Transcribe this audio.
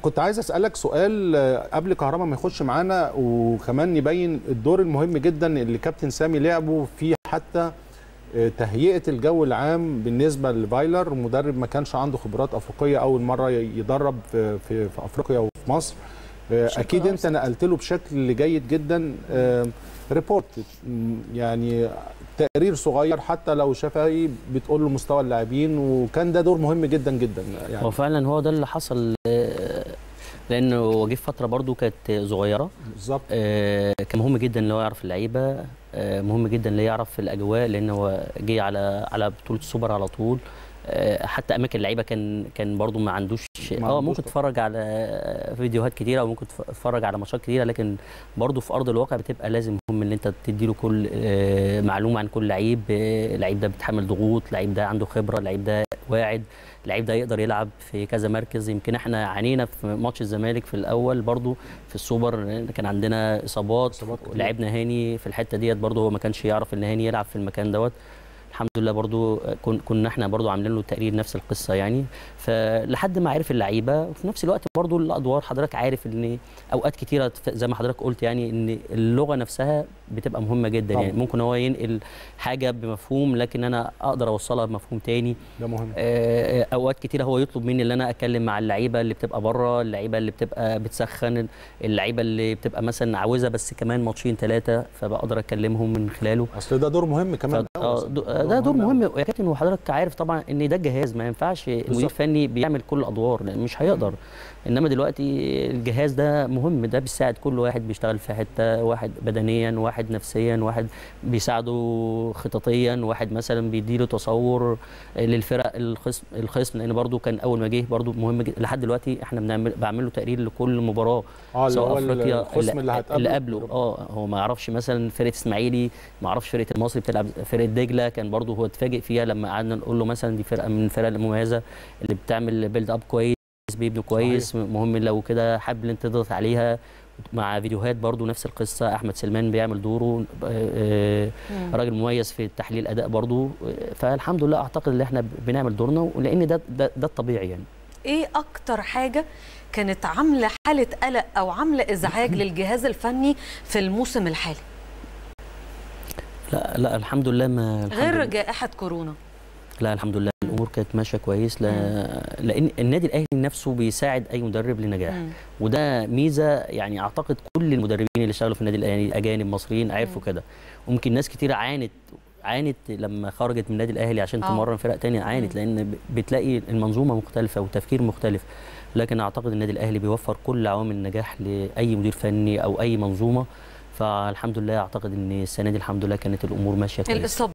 كنت عايز اسالك سؤال آه، قبل كهربا ما يخش معانا وكمان نبين الدور المهم جدا اللي كابتن سامي لعبه في حتى آه، تهيئه الجو العام بالنسبه لفايلر مدرب ما كانش عنده خبرات افريقيه اول مره ي- يدرب في في, في افريقيا وفي مصر آه، بشكل اكيد انت أوسع. نقلت له بشكل جيد جدا آه، ريبورت م، يعني تقرير صغير حتى لو شفهي بتقول له مستوى اللاعبين وكان ده دور مهم جدا جدا يعني هو فعلا هو ده اللي حصل آه، لانه هو جه في فتره برضو كانت صغيره بالظبط آه، كان مهم جدا ان هو يعرف اللعيبه آه، مهم جدا ان يعرف الاجواء لان هو جه على على بطوله السوبر على طول آه، حتى اماكن اللعيبه كان كان برضو ما عندوش ما اه عندوش ممكن تتفرج على فيديوهات كتيره او ممكن تتفرج على ماتشات كتيره لكن برضو في ارض الواقع بتبقى لازم مهم ان انت تدي له كل آه، معلومه عن كل لعيب آه، اللعيب ده بيتحمل ضغوط اللعيب ده عنده خبره اللعيب ده واعد اللعيب ده يقدر يلعب في كذا مركز يمكن احنا عانينا في ماتش الزمالك في الاول برضو في السوبر لأن كان عندنا اصابات إصابات كتير. لعبنا هاني في الحته ديت برضو هو ما كانش يعرف ان هاني يلعب في المكان دوت الحمد لله برضو كن كنا احنا برضو عاملين له تقرير نفس القصه يعني فلحد ما عرف اللعيبه وفي نفس الوقت برضو الادوار حضرتك عارف ان اوقات كتيره زي ما حضرتك قلت يعني ان اللغه نفسها بتبقى مهمه جدا طبعاً. يعني ممكن هو ينقل حاجه بمفهوم لكن انا اقدر اوصلها بمفهوم تاني ده مهم آه، اوقات كتيره هو يطلب مني ان انا اتكلم مع اللعيبه اللي بتبقى بره اللعيبه اللي بتبقى بتسخن اللعيبه اللي بتبقى مثلا عاوزه بس كمان ماتشين ثلاثه فبقدر اكلمهم من خلاله اصل ده دور مهم كمان ف- آه، دو- آه، ده دور مهم يا كابتن وحضرتك عارف طبعا ان ده الجهاز ما ينفعش مدير بالظبط. فني بيعمل كل الادوار لأن مش هيقدر انما دلوقتي الجهاز ده مهم ده بيساعد كل واحد بيشتغل في حته واحد بدنيا واحد نفسيا واحد بيساعده خططيا واحد مثلا بيديله تصور للفرق الخصم الخصم لان برضو كان اول ما جه برضو مهم جدا لحد دلوقتي احنا بنعمل بعمل له تقرير لكل مباراه اه اللي سواء هو افريقيا الخصم اللي هتقابله اللي قبله اه هو ما يعرفش مثلا فرقه اسماعيلي ما يعرفش فرقه المصري بتلعب فرقه دجله كان برضه هو اتفاجئ فيها لما قعدنا نقول له مثلا دي فرقه من الفرق المميزه اللي بتعمل بيلد اب كويس بيبنوا كويس مهم لو كده حابب ان انت تضغط عليها مع فيديوهات برضو نفس القصه احمد سلمان بيعمل دوره آه، آه، راجل مميز في تحليل اداء برضو آه، فالحمد لله اعتقد ان احنا بنعمل دورنا ولان ده ده, ده الطبيعي يعني ايه اكتر حاجه كانت عامله حاله قلق او عامله ازعاج للجهاز الفني في الموسم الحالي لا لا الحمد لله ما الحمد غير لله. جائحه كورونا لا الحمد لله الامور كانت ماشيه كويس لا لان النادي الاهلي نفسه بيساعد اي مدرب لنجاح مم. وده ميزه يعني اعتقد كل المدربين اللي اشتغلوا في النادي الاهلي اجانب مصريين عرفوا كده وممكن ناس كتير عانت عانت لما خرجت من النادي الاهلي عشان آه. تمرن فرق تانية عانت لان ب- بتلاقي المنظومه مختلفه وتفكير مختلف لكن اعتقد النادي الاهلي بيوفر كل عوامل النجاح لاي مدير فني او اي منظومه فالحمد لله اعتقد ان السنه دي الحمد لله كانت الامور ماشيه كويس الاصابات